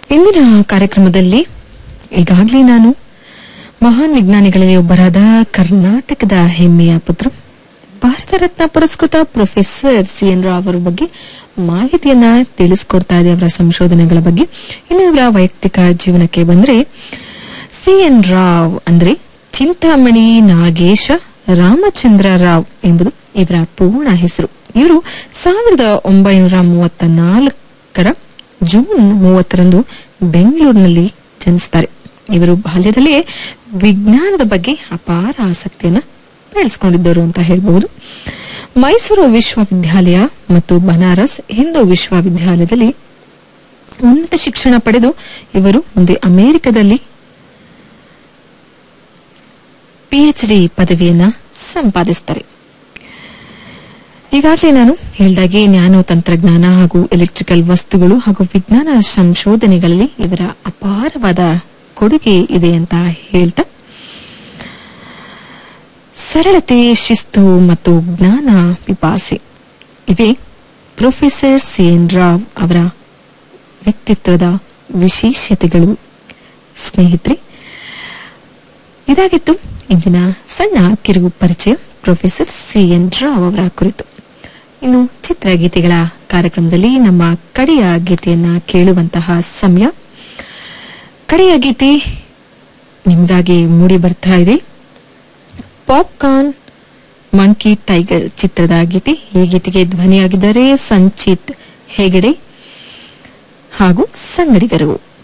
ಇಂದಿನ ಕಾರ್ಯಕ್ರಮದಲ್ಲಿ ಈಗಾಗಲೇ ನಾನು ಮಹಾನ್ ವಿಜ್ಞಾನಿಗಳಲ್ಲಿ ಒಬ್ಬರಾದ ಕರ್ನಾಟಕದ ಹೆಮ್ಮೆಯ ಪುತ್ರ ಭಾರತ ರತ್ನ ಪುರಸ್ಕೃತ ಪ್ರೊಫೆಸರ್ ಸಿ ಎನ್ ರಾವ್ ಅವರ ಬಗ್ಗೆ ಮಾಹಿತಿಯನ್ನ ತಿಳಿಸ್ಕೊಡ್ತಾ ಇದೆ ಅವರ ಸಂಶೋಧನೆಗಳ ಬಗ್ಗೆ ಇನ್ನು ಇವರ ವೈಯಕ್ತಿಕ ಜೀವನಕ್ಕೆ ಬಂದ್ರೆ ಸಿ ಎನ್ ರಾವ್ ಅಂದ್ರೆ ಚಿಂತಾಮಣಿ ನಾಗೇಶ ರಾಮಚಂದ್ರ ರಾವ್ ಎಂಬುದು ಇವರ ಪೂರ್ಣ ಹೆಸರು ಇವರು ಸಾವಿರದ ಒಂಬೈನೂರ ಮೂವತ್ತ ನಾಲ್ಕರ ಜೂನ್ ಮೂವತ್ತರಂದು ಬೆಂಗಳೂರಿನಲ್ಲಿ ಜನಿಸ್ತಾರೆ ಇವರು ಬಾಲ್ಯದಲ್ಲೇ ವಿಜ್ಞಾನದ ಬಗ್ಗೆ ಅಪಾರ ಆಸಕ್ತಿಯನ್ನ ಬೆಳೆಸ್ಕೊಂಡಿದ್ದರು ಅಂತ ಹೇಳ್ಬಹುದು ಮೈಸೂರು ವಿಶ್ವವಿದ್ಯಾಲಯ ಮತ್ತು ಬನಾರಸ್ ಹಿಂದೂ ವಿಶ್ವವಿದ್ಯಾಲಯದಲ್ಲಿ ಉನ್ನತ ಶಿಕ್ಷಣ ಪಡೆದು ಇವರು ಮುಂದೆ ಅಮೆರಿಕದಲ್ಲಿ ಪಿಎಚ್ಡಿ ಪದವಿಯನ್ನ ಸಂಪಾದಿಸ್ತಾರೆ ಈಗಾಗಲೇ ನಾನು ಹೇಳಿದಾಗೆ ನ್ಯಾನೋ ತಂತ್ರಜ್ಞಾನ ಹಾಗೂ ಎಲೆಕ್ಟ್ರಿಕಲ್ ವಸ್ತುಗಳು ಹಾಗೂ ವಿಜ್ಞಾನ ಸಂಶೋಧನೆಗಳಲ್ಲಿ ಇವರ ಅಪಾರವಾದ ಕೊಡುಗೆ ಇದೆ ಅಂತ ಹೇಳ್ತಾ ಸರಳತೆ ಶಿಸ್ತು ಮತ್ತು ಜ್ಞಾನ ಪಿಪಾಸೆ ಇವೇ ಪ್ರೊಫೆಸರ್ ಸಿ ಎನ್ ರಾವ್ ಅವರ ವ್ಯಕ್ತಿತ್ವದ ವಿಶೇಷತೆಗಳು ಸ್ನೇಹಿತರೆ ಇದಾಗಿತ್ತು ಇಂದಿನ ಸಣ್ಣ ಕಿರುಗು ಪರಿಚಯ ಪ್ರೊಫೆಸರ್ ಸಿ ಎನ್ ರಾವ್ ಅವರ ಕುರಿತು ಇನ್ನು ಚಿತ್ರಗೀತೆಗಳ ಕಾರ್ಯಕ್ರಮದಲ್ಲಿ ನಮ್ಮ ಕಡೆಯ ಗೀತೆಯನ್ನ ಕೇಳುವಂತಹ ಸಮಯ ಕಡೆಯ ಗೀತೆ ನಿಮಗಾಗಿ ಮೂಡಿ ಬರ್ತಾ ಇದೆ ಪಾಪ್ಕಾರ್ನ್ ಮಂಕಿ ಟೈಗರ್ ಚಿತ್ರದ ಗೀತೆ ಈ ಗೀತೆಗೆ ಧ್ವನಿಯಾಗಿದ್ದಾರೆ ಸಂಚಿತ್ ಹೆಗಡೆ ಹಾಗೂ ಸಂಗಡಿಗರು